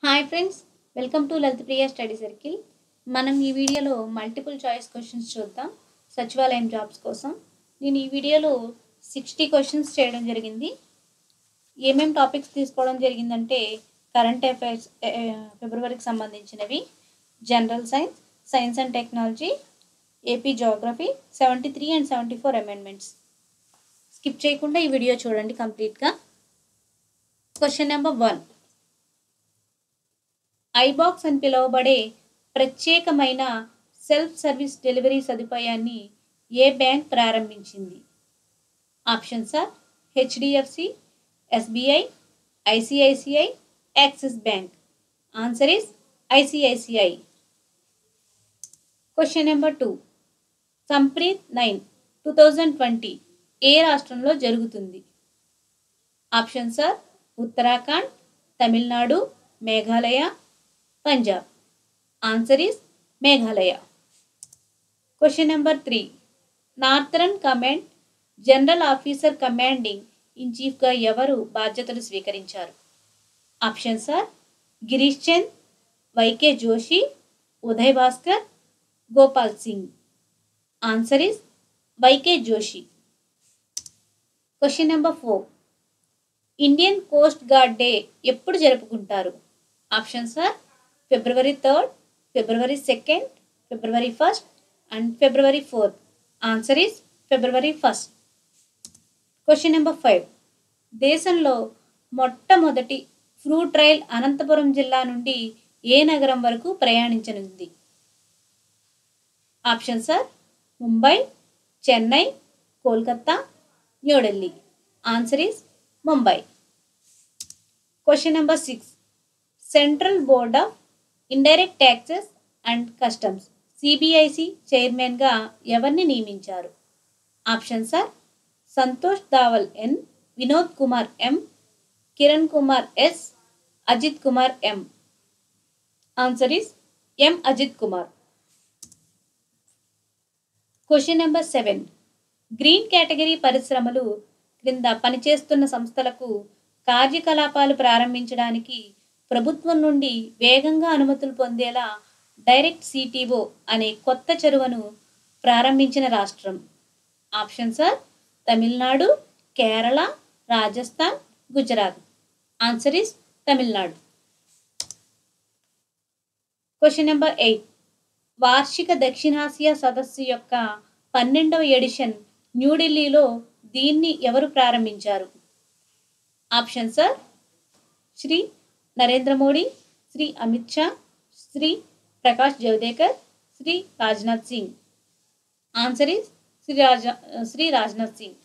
hi friends welcome to Lalitha Priya study circle మనం ఈ వీడియోలో మల్టిపుల్ చాయిస్ క్వశ్చన్స్ చూద్దాం సచివాలయం జాబ్స్ కోసం నేను ఈ వీడియోలో సిక్స్టీ క్వశ్చన్స్ చేయడం జరిగింది ఏమేం టాపిక్స్ తీసుకోవడం జరిగిందంటే కరెంట్ అఫైర్స్ ఫిబ్రవరికి సంబంధించినవి general science science and technology AP geography seventy three and seventy four amendments skip చేయకుండా ఈ వీడియో చూడండి కంప్లీట్గా క్వశ్చన్ నెంబర్ వన్ ఐబాక్స్ అని పిలువబడే ప్రత్యేకమైన సెల్ఫ్ సర్వీస్ డెలివరీ సదుపాయాన్ని ఏ బ్యాంక్ ప్రారంభించింది options are HDFC SBI ICICI Axis bank answer is ICICI question number two Sampreeth nine two thousand twenty ఏ రాష్ట్రంలో జరుగుతుంది options are Uttarakhand Tamil Nadu Meghalaya Punjab answer is Meghalaya question number three northern command general officer commanding in చీఫ్గా ఎవరు బాధ్యతలు స్వీకరించారు options are Girish Chand YK Joshi Uday Bhaskar Gopal Singh answer is YK Joshi question number four Indian coast gourd day ఎప్పుడు జరుపుకుంటారు options are February third February second February first and February fourth answer is February first question number five దేశంలో మొట్టమొదటి fruit rail Anantapuram జిల్లా నుండి ఏ నగరం వరకు ప్రయాణించనుంది options are Mumbai Chennai Kolkata New Delhi answer is Mumbai question number six central board of indirect taxes and customs CBIC చైర్మన్గా ఎవరిని నియమించారు options are Santosh Dawal N Vinod Kumar M Kiran Kumar S Ajit Kumar M answer is M Ajit Kumar question number seven green category పరిశ్రమలు క్రింద పనిచేస్తున్న సంస్థలకు కార్యకలాపాలు ప్రారంభించడానికి ప్రభుత్వం నుండి వేగంగా అనుమతులు పొందేలా డైరెక్ట్ సిటీఓ అనే కొత్త చెరువను ప్రారంభించిన రాష్ట్రం options are Tamil Nadu Kerala Rajasthan Gujarat answer is Tamil Nadu question number eight వార్షిక దక్షిణాసియా సదస్సు యొక్క పన్నెండవ ఎడిషన్ న్యూఢిల్లీలో దీన్ని ఎవరు ప్రారంభించారు options are Shri Narendra Modi Shri Amit Shah Shri Prakash Javadekar Shri Rajnath Singh answer is Shri Raj Shri Rajnath Singh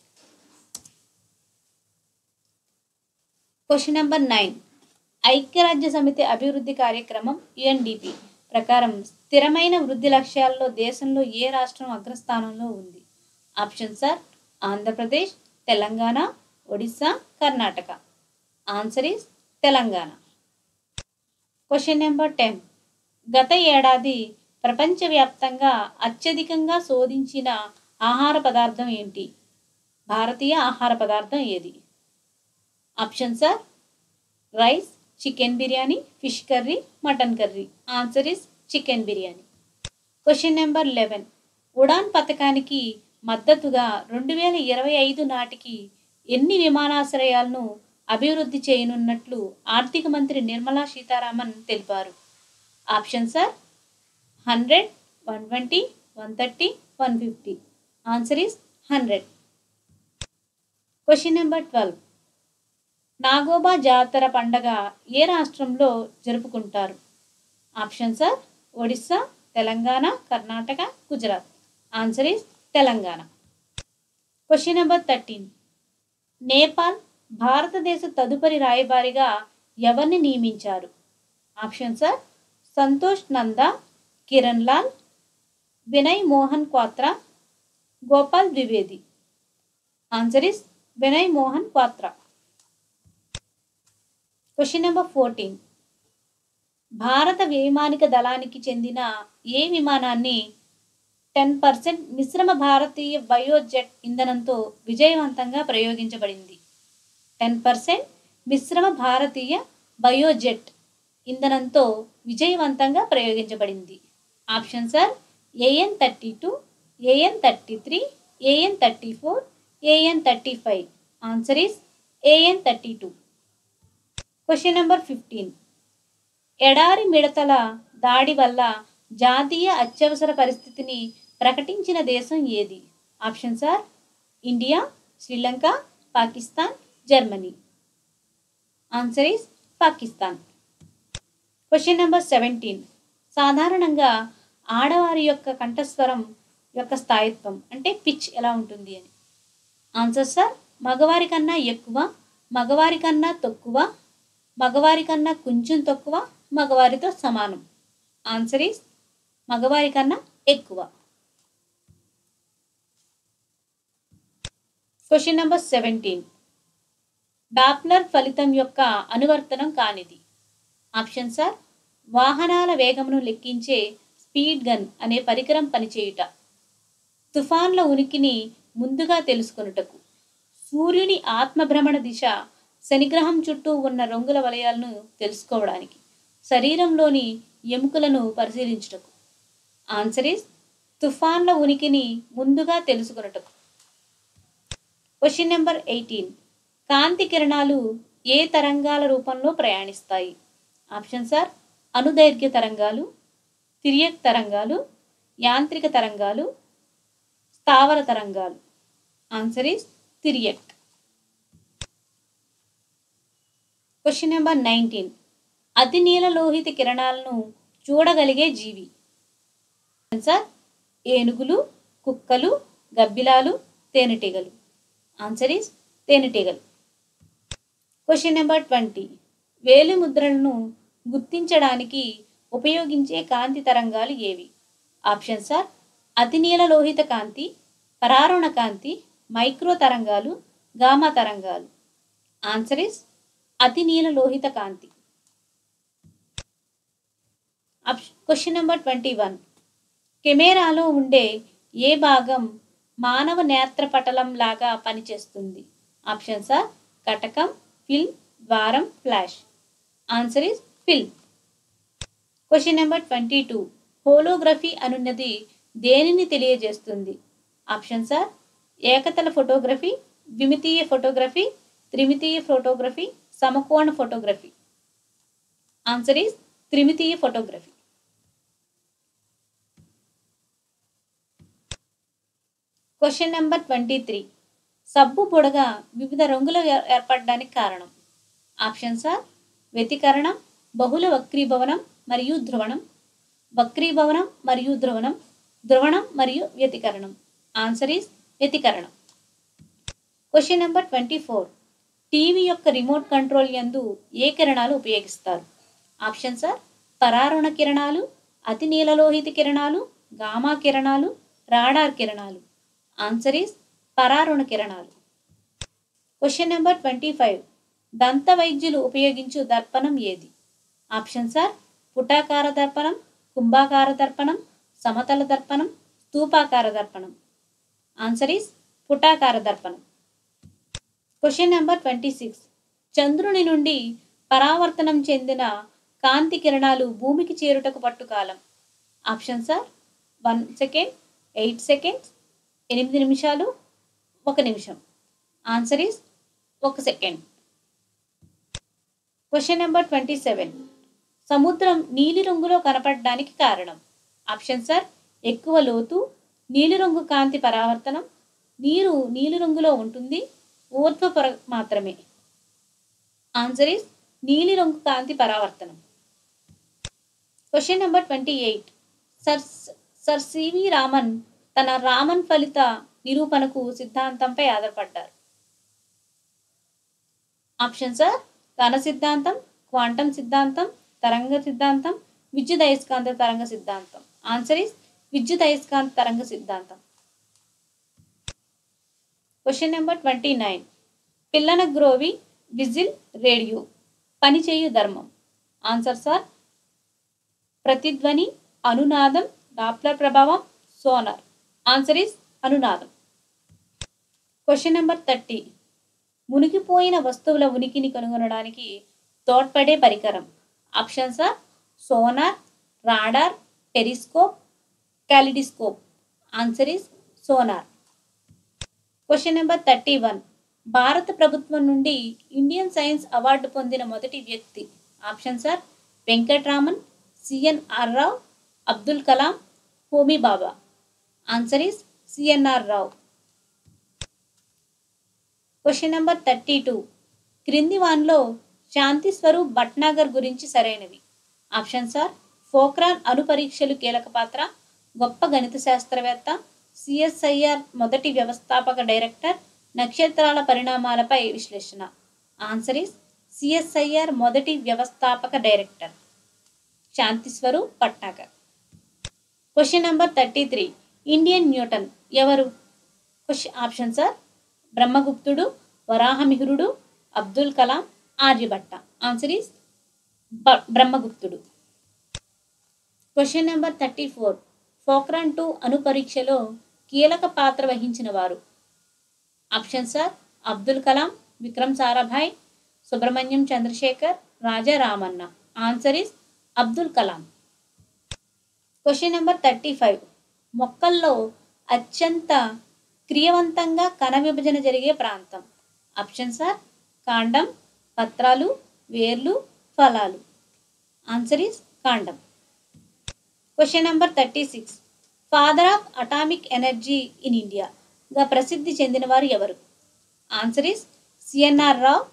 question number nine ఐక్యరాజ్య సమితి అభివృద్ధి కార్యక్రమం యుఎన్డిపి ప్రకారం స్థిరమైన వృద్ధి లక్ష్యాల్లో దేశంలో ఏ రాష్ట్రం అగ్రస్థానంలో ఉంది options are Andhra Pradesh Telangana Odisha Karnataka answer is Telangana question number ten గత ఏడాది ప్రపంచవ్యాప్తంగా అత్యధికంగా శోధించిన ఆహార పదార్థం ఏంటి భారతీయ ఆహార పదార్థం ఏది options are rice chicken biryani fish curry mutton curry answer is chicken biryani question number eleven Udan పథకానికి మద్దతుగా రెండు వేల ఇరవై ఐదు నాటికి ఎన్ని విమానాశ్రయాలను అభివృద్ధి చేయనున్నట్లు ఆర్థిక మంత్రి నిర్మలా సీతారామన్ తెలిపారు options are hundred one twenty one thirty one fifty answer is hundred question number twelve Nagoba Jatara పండగ ఏ రాష్ట్రంలో జరుపుకుంటారు options are Odisha Telangana Karnataka Gujarat answer is Telangana question number thirteen Nepal భారతదేశ తదుపరి రాయబారిగా ఎవరిని నియమించారు options are Santosh Nanda Kiran Lal Vinay Mohan Kwatra Gopal Dwivedi answer is Vinay Mohan Kwatra question number fourteen భారత వైమానిక దళానికి చెందిన ఏ విమానాన్ని టెన్ పర్సెంట్ మిశ్రమ భారతీయ బయోజెట్ ఇంధనంతో విజయవంతంగా ప్రయోగించబడింది టెన్ పర్సెంట్ మిశ్రమ భారతీయ బయోజెట్ ఇంధనంతో విజయవంతంగా ప్రయోగించబడింది option sir AN thirty two AN thirty three AN thirty four AN thirty five answer is AN thirty two question number fifteen ఎడారి మిడతల దాడి వల్ల జాతీయ అత్యవసర పరిస్థితిని ప్రకటించిన దేశం ఏది option sir India Sri Lanka Pakistan Germany answer is Pakistan question number seventeen సాధారణంగా ఆడవారి యొక్క కంఠస్వరం యొక్క స్థాయిత్వం అంటే పిచ్ ఎలా ఉంటుంది అని ఆన్సర్ సార్ మగవారి కన్నా ఎక్కువ మగవారి కన్నా తక్కువ మగవారి కన్నా కొంచెం తక్కువ మగవారితో సమానం ఆన్సర్ ఈస్ మగవారి కన్నా ఎక్కువ క్వశ్చన్ నెంబర్ సెవెంటీన్ డాప్లర్ ఫలితం యొక్క అనువర్తనం కానిది ఆప్షన్ సార్ వాహనాల వేగమును లెక్కించే స్పీడ్ గన్ అనే పరికరం పనిచేయుట తుఫాన్ల ఉనికిని ముందుగా తెలుసుకొనుటకు సూర్యుని ఆత్మభ్రమణ దిశ శనిగ్రహం చుట్టూ ఉన్న రంగుల వలయాలను తెలుసుకోవడానికి శరీరంలోని ఎముకలను పరిశీలించుటకు ఆన్సర్ ఈస్ తుఫాన్ల ఉనికిని ముందుగా తెలుసుకొనుటకు క్వశ్చన్ నెంబర్ ఎయిటీన్ కాంతి కిరణాలు ఏ తరంగాల రూపంలో ప్రయాణిస్తాయి ఆప్షన్ సార్ అనుదైర్ఘ్య తరంగాలు తిరియక్ తరంగాలు యాంత్రిక తరంగాలు స్థావర తరంగాలు ఆన్సర్ ఈస్ తిరియక్ క్వశ్చన్ నెంబర్ నైన్టీన్ అతి నీలలోహిత కిరణాలను చూడగలిగే జీవి సార్ ఏనుగులు కుక్కలు గబ్బిలాలు తేనెటీగలు ఆన్సర్ ఈస్ తేనెటీగలు క్వశ్చన్ నెంబర్ ట్వంటీ వేలి ముద్రలను గుర్తించడానికి ఉపయోగించే కాంతి తరంగాలు ఏవి ఆప్షన్ సార్ అతి నీలలోహిత కాంతి పరారుణ కాంతి మైక్రో తరంగాలు గామా తరంగాలు ఆన్సర్ ఇస్ అతి నీలలోహిత కాంతి క్వశ్చన్ నెంబర్ ట్వంటీ వన్ కెమెరాలో ఉండే ఏ భాగం మానవ నేత్రపటలం లాగా పనిచేస్తుంది ఆప్షన్ సార్ కటకం ఫిల్మ్ ద్వారం flash answer is film question number twenty two holography అనున్నది దేనిని తెలియజేస్తుంది ఆప్షన్ సార్ ఏకతల ఫోటోగ్రఫీ ద్విమితీయ ఫోటోగ్రఫీ త్రిమితీయ ఫోటోగ్రఫీ సమకోణ ఫోటోగ్రఫీ ఆన్సర్ ఈస్ త్రిమితీయ photography question number twenty three సబ్బు బుడగ వివిధ రంగులు ఏర్- ఏర్పడడానికి కారణం ఆప్షన్ సార్ వ్యతికరణం బహుళ వక్రీభవనం మరియు ధ్రువణం వక్రీభవనం మరియు ధ్రువణం ధ్రువణం మరియు వ్యతికరణం ఆన్సర్ ఈస్ వ్యతికరణం question number twenty four TV యొక్క రిమోట్ కంట్రోల్ యందు ఏ కిరణాలు ఉపయోగిస్తారు ఆప్షన్ సార్ పరారుణ కిరణాలు అతి నీలలోహిత కిరణాలు గామా కిరణాలు రాడార్ కిరణాలు ఆన్సర్ ఈస్ పరారుణ కిరణాలు క్వశ్చన్ నెంబర్ ట్వంటీ ఫైవ్ దంత వైద్యులు ఉపయోగించు దర్పణం ఏది ఆప్షన్ సార్ పుటాకార దర్పణం కుంభాకార దర్పణం సమతల దర్పణం స్తూపాకార దర్పణం ఆన్సర్ ఈస్ పుటాకార దర్పణం క్వశ్చన్ నెంబర్ ట్వంటీ సిక్స్ చంద్రుని నుండి పరావర్తనం చెందిన కాంతి కిరణాలు భూమికి చేరుటకు పట్టు కాలం option sir one second eight seconds ఎనిమిది నిమిషాలు ఒక నిమిషం ఆన్సర్ ఈస్ ఒక second question number twenty seven సముద్రం నీలిరంగులో కనపడడానికి కారణం ఆప్షన్ సార్ ఎక్కువ లోతు నీలిరంగు కాంతి పరావర్తనం నీరు నీలిరంగులో ఉంటుంది ఊర్ధ్వ పొర మాత్రమే ఆన్సర్ ఈస్ నీలిరంగు కాంతి పరావర్తనం question number twenty eight sir sir CV Raman తన రామన్ ఫలిత నిరూపణకు సిద్ధాంతంపై ఆధారపడ్డారు ఆప్షన్ సార్ కణ సిద్ధాంతం క్వాంటం సిద్ధాంతం తరంగ సిద్ధాంతం విద్యుత్ అయస్కాంత తరంగ సిద్ధాంతం ఆన్సర్ ఇస్ విద్యుత్ అయస్కాంత తరంగ సిద్ధాంతం క్వశ్చన్ నెంబర్ ట్వంటీ నైన్ పిల్లన గ్రోవి విజిల్ రేడియో పనిచేయు ధర్మం ఆన్సర్ సార్ ప్రతిధ్వని అనునాదం డాప్లర్ ప్రభావం సోనార్ ఆన్సర్ ఇస్ అనునాదం క్వశ్చన్ నెంబర్ థర్టీ మునిగిపోయిన వస్తువుల ఉనికిని కనుగొనడానికి తోడ్పడే పరికరం options are sonar radar telescope kaleidoscope answer is sonar question number thirty one భారత ప్రభుత్వం నుండి ఇండియన్ సైన్స్ అవార్డు పొందిన మొదటి వ్యక్తి options are Venkatraman CNR Rao Abdul Kalam Homi Bhabha answer is CNR Rao question number thirty two క్రింది వాన్లో శాంతి స్వరూప్ భట్నాగర్ గురించి సరైనవి ఆప్షన్స్ ఆర్ ఫోక్రాన్ అణు పరీక్షలు కీలక పాత్ర గొప్ప గణిత శాస్త్రవేత్త సిఎస్ఐఆర్ మొదటి వ్యవస్థాపక డైరెక్టర్ నక్షత్రాల పరిణామాలపై విశ్లేషణ ఆన్సర్ ఈస్ సిఎస్ఐఆర్ మొదటి వ్యవస్థాపక director Shanti Swarup Bhatnagar question number thirty three Indian Newton ఎవరు క్వశ్చన్ ఆప్షన్స్ ఆర్ బ్రహ్మగుప్తుడు వరాహమిహిరుడు అబ్దుల్ కలాం ఆర్యభట్ట ఆన్సర్ ఈస్ బ్రహ్మగుప్తుడు question number thirty four Pokhran two అణు పరీక్షలో కీలక పాత్ర వహించిన వారు options are Abdul Kalam Vikram Sarabhai Subrahmanyam Chandrasekhar Raja Ramanna answer is Abdul Kalam question number thirty five మొక్కల్లో అత్యంత క్రియవంతంగా కణ విభజన జరిగే ప్రాంతం ఆప్షన్స్ ఆర్ కాండం పత్రాలు వేర్లు ఫలాలు ఆన్సర్ ఈస్ కాండం question number thirty six father of atomic energy in ఇండియాగా ప్రసిద్ధి చెందిన వారు ఎవరు answer is CNR Rao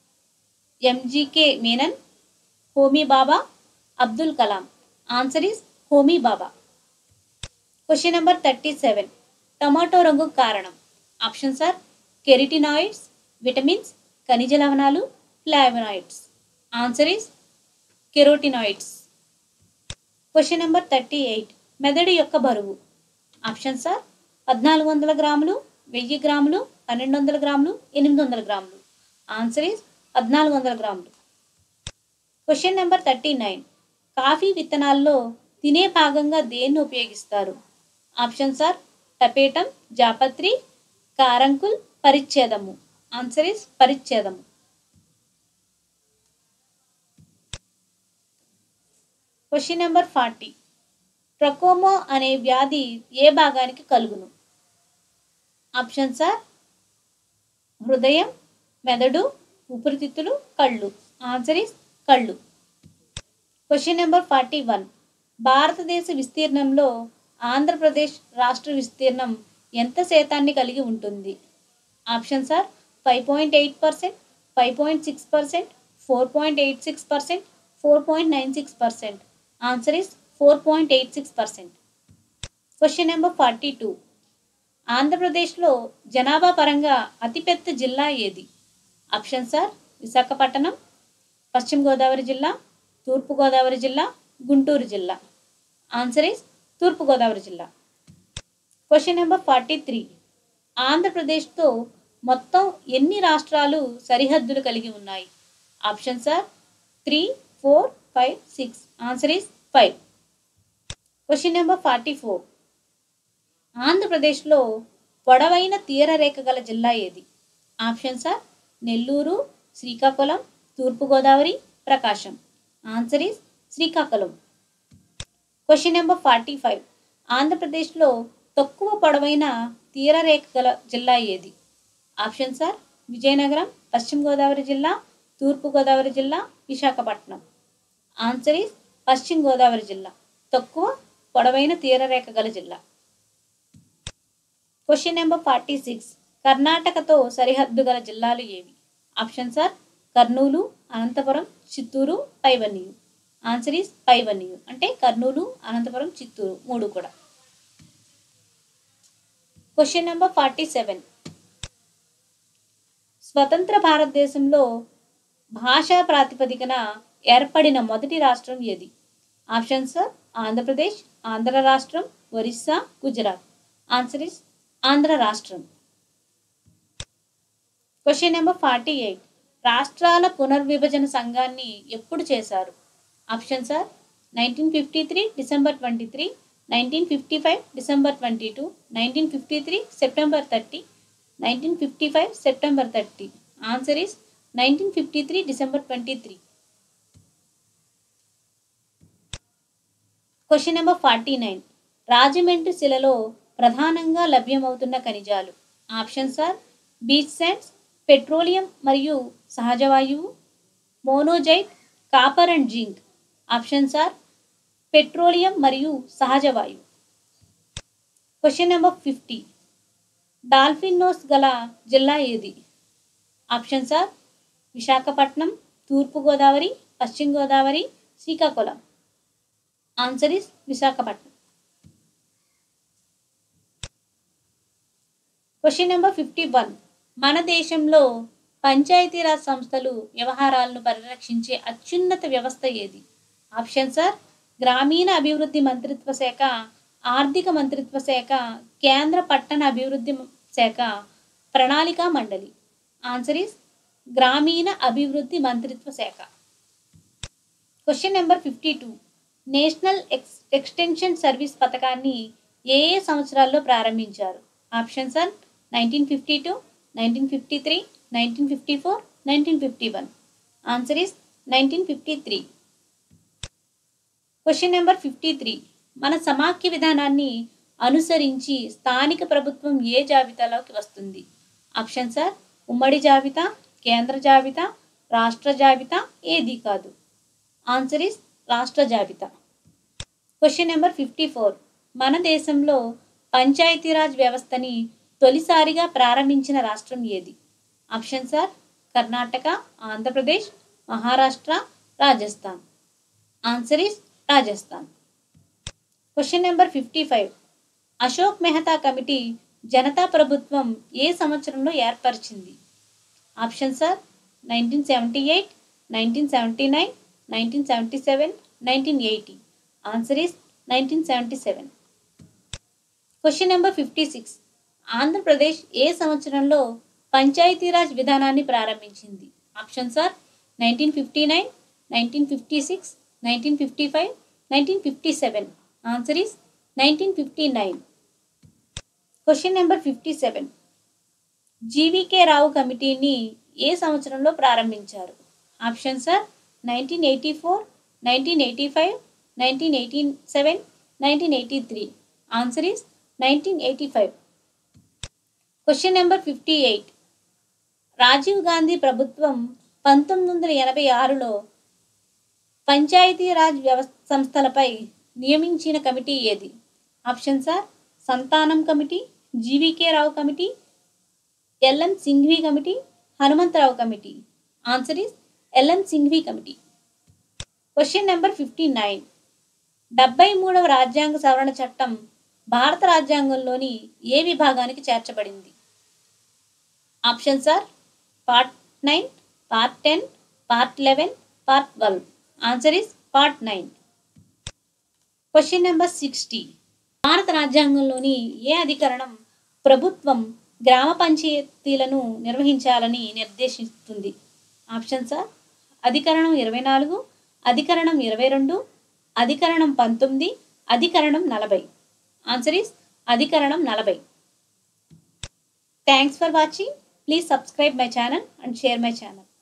MGK Menon Homi Bhabha Abdul Kalam answer is Homi Bhabha question number thirty seven tomato రంగు కారణం ఆప్షన్స్ ఆర్ కెరిటినాయిడ్స్ విటమిన్స్ ఖనిజ లవణాలు flavonoids answer is carotenoids question number thirty eight మెదడు యొక్క బరువు ఆప్షన్స్ ఆర్ పద్నాలుగు వందల గ్రాములు వెయ్యి గ్రాములు పన్నెండు వందల గ్రాములు ఎనిమిది వందల గ్రాములు ఆన్సర్ ఈస్ పద్నాలుగు వందల గ్రాములు question number thirty nine coffee విత్తనాల్లో తినే భాగంగా దేన్ని ఉపయోగిస్తారు ఆప్షన్స్ ఆర్ టపేటం జాపత్రి కారంకుల్ పరిచ్ఛేదము ఆన్సర్ ఇస్ పరిచ్ఛేదము క్వశ్చన్ నెంబర్ ఫార్టీ ట్రకోమో అనే వ్యాధి ఏ భాగానికి కలుగును ఆప్షన్స్ ఆర్ హృదయం మెదడు ఊపిరితిత్తులు కళ్ళు ఆన్సర్ ఇస్ కళ్ళు క్వశ్చన్ నెంబర్ ఫార్టీ వన్ భారతదేశ విస్తీర్ణంలో ఆంధ్రప్రదేశ్ రాష్ట్ర విస్తీర్ణం ఎంత శాతాన్ని కలిగి ఉంటుంది options are five point eight percent five point six percent four point eight six percent four point nine six percent answer is four point eight six percent question number forty two ఆంధ్రప్రదేశ్లో జనాభా పరంగా అతిపెద్ద జిల్లా ఏది options are Visakhapatnam పశ్చిమ గోదావరి జిల్లా తూర్పుగోదావరి జిల్లా గుంటూరు జిల్లా ఆన్సర్ ఇస్ తూర్పుగోదావరి జిల్లా క్వశ్చన్ నెంబర్ ఫార్టీ త్రీ ఆంధ్రప్రదేశ్తో మొత్తం ఎన్ని రాష్ట్రాలు సరిహద్దులు కలిగి ఉన్నాయి options are three four five six answer is five question number forty four ఆంధ్రప్రదేశ్లో పొడవైన తీరరేఖ గల జిల్లా ఏది options are Nellore Srikakulam Thurpu Godavari Prakasam answer is Srikakulam question number forty five ఆంధ్రప్రదేశ్లో తక్కువ పొడవైన తీరరేఖ గల జిల్లా ఏది ఆప్షన్స్ ఆర్ విజయనగరం పశ్చిమ గోదావరి జిల్లా తూర్పుగోదావరి జిల్లా విశాఖపట్నం ఆన్సర్ ఈస్ పశ్చిమ గోదావరి జిల్లా తక్కువ పొడవైన తీరరేఖ గల జిల్లా క్వశ్చన్ నెంబర్ ఫార్టీ సిక్స్ కర్ణాటకతో సరిహద్దు గల జిల్లాలు ఏవి ఆప్షన్స్ ఆర్ కర్నూలు అనంతపురం చిత్తూరు పైవన్నీయు ఆన్సర్ ఈస్ పైవన్నీయు అంటే కర్నూలు అనంతపురం చిత్తూరు మూడు కూడా క్వశ్చన్ నెంబర్ ఫార్టీ సెవెన్ స్వతంత్ర భారతదేశంలో భాషా ప్రాతిపదికన ఏర్పడిన మొదటి రాష్ట్రం ఏది ఆప్షన్స్ ఆంధ్రప్రదేశ్ ఆంధ్ర రాష్ట్రం ఒరిస్సా గుజరాత్ ఆన్సర్ ఇస్ ఆంధ్ర రాష్ట్రం క్వశ్చన్ నెంబర్ ఫార్టీ ఎయిట్ రాష్ట్రాల పునర్విభజన సంఘాన్ని ఎప్పుడు చేశారు options are nineteen fifty three December twenty three nineteen fifty five December twenty two nineteen fifty three September thirty nineteen fifty five September thirty answer is nineteen fifty three December twenty three question number forty nine Rajahmundry శిలలో ప్రధానంగా లభ్యమవుతున్న ఖనిజాలు options are beach sands petroleum మరియు సహజ వాయువు monazite copper and zinc options are petroleum మరియు సహజ వాయువు question number fifty dolphin nose గల జిల్లా ఏది ఆప్షన్స్ ఆర్ విశాఖపట్నం తూర్పుగోదావరి Paschima Godavari Srikakulam answer is Visakhapatnam question number fifty one మన దేశంలో పంచాయతీరాజ్ సంస్థలు వ్యవహారాలను పరిరక్షించే అత్యున్నత వ్యవస్థ ఏది ఆప్షన్స్ ఆర్ గ్రామీణ అభివృద్ధి మంత్రిత్వ శాఖ ఆర్థిక మంత్రిత్వ శాఖ కేంద్ర పట్టణ అభివృద్ధి శాఖ ప్రణాళికా మండలి ఆన్సర్ ఇస్ గ్రామీణ అభివృద్ధి మంత్రిత్వ శాఖ question number fifty two national ex extension service పథకాన్ని ఏ ఏ సంవత్సరాల్లో ప్రారంభించారు options are nineteen fifty two nineteen fifty three nineteen fifty four nineteen fifty one answer is nineteen fifty three question number fifty three మన సమాఖ్య విధానాన్ని అనుసరించి స్థానిక ప్రభుత్వం ఏ జాబితాలోకి వస్తుంది ఆప్షన్స్ ఆర్ ఉమ్మడి జాబితా కేంద్ర జాబితా రాష్ట్ర జాబితా ఏది కాదు ఆన్సర్ ఇస్ రాష్ట్ర జాబితా క్వశ్చన్ నెంబర్ ఫిఫ్టీ ఫోర్ మన దేశంలో పంచాయతీరాజ్ వ్యవస్థని తొలిసారిగా ప్రారంభించిన రాష్ట్రం ఏది options are Karnataka Andhra Pradesh Maharashtra Rajasthan answer is Rajasthan question number fifty five Ashok Mehta committee Janata ప్రభుత్వం ఏ సంవత్సరంలో ఏర్పరిచింది options are nineteen seventy eight nineteen seventy nine nineteen seventy seven nineteen eighty answer is nineteen seventy seven question number fifty six Andhra Pradesh ఏ సంవత్సరంలో పంచాయతీరాజ్ విధానాన్ని ప్రారంభించింది options are nineteen fifty nine nineteen fifty six nineteen fifty five nineteen fifty seven answer is nineteen fifty nine question number fifty seven GVK Rao కమిటీని ఏ సంవత్సరంలో ప్రారంభించారు options are nineteen eighty four nineteen eighty five nineteen eighty seven nineteen eighty three answer is nineteen eighty five question number fifty eight Rajiv Gandhi ప్రభుత్వం పంతొమ్మిది వందల ఎనభై ఆరులో పంచాయతీరాజ్ వ్యవస్థ సంస్థలపై నియమించిన కమిటీ ఏది options are Santhanam committee GVK Rao committee LN Singhvi committee Hanumantha Rao committee answer is LN Singhvi committee question number fifty nine డెబ్బై మూడవ రాజ్యాంగ సవరణ చట్టం భారత రాజ్యాంగంలోని ఏ విభాగానికి చేర్చబడింది options are part nine part ten part eleven part twelve answer is part nine question number sixty భారత రాజ్యాంగంలోని ఏ అధికరణం ప్రభుత్వం గ్రామ పంచాయతీలను నిర్వహించాలని నిర్దేశిస్తుంది ఆప్షన్స్ ఆర్ అధికరణం ఇరవై నాలుగు అధికరణం ఇరవై రెండు అధికరణం పంతొమ్మిది అధికరణం నలభై ఆన్సర్ ఇస్ అధికరణం నలభై thanks for watching please subscribe my channel and share my channel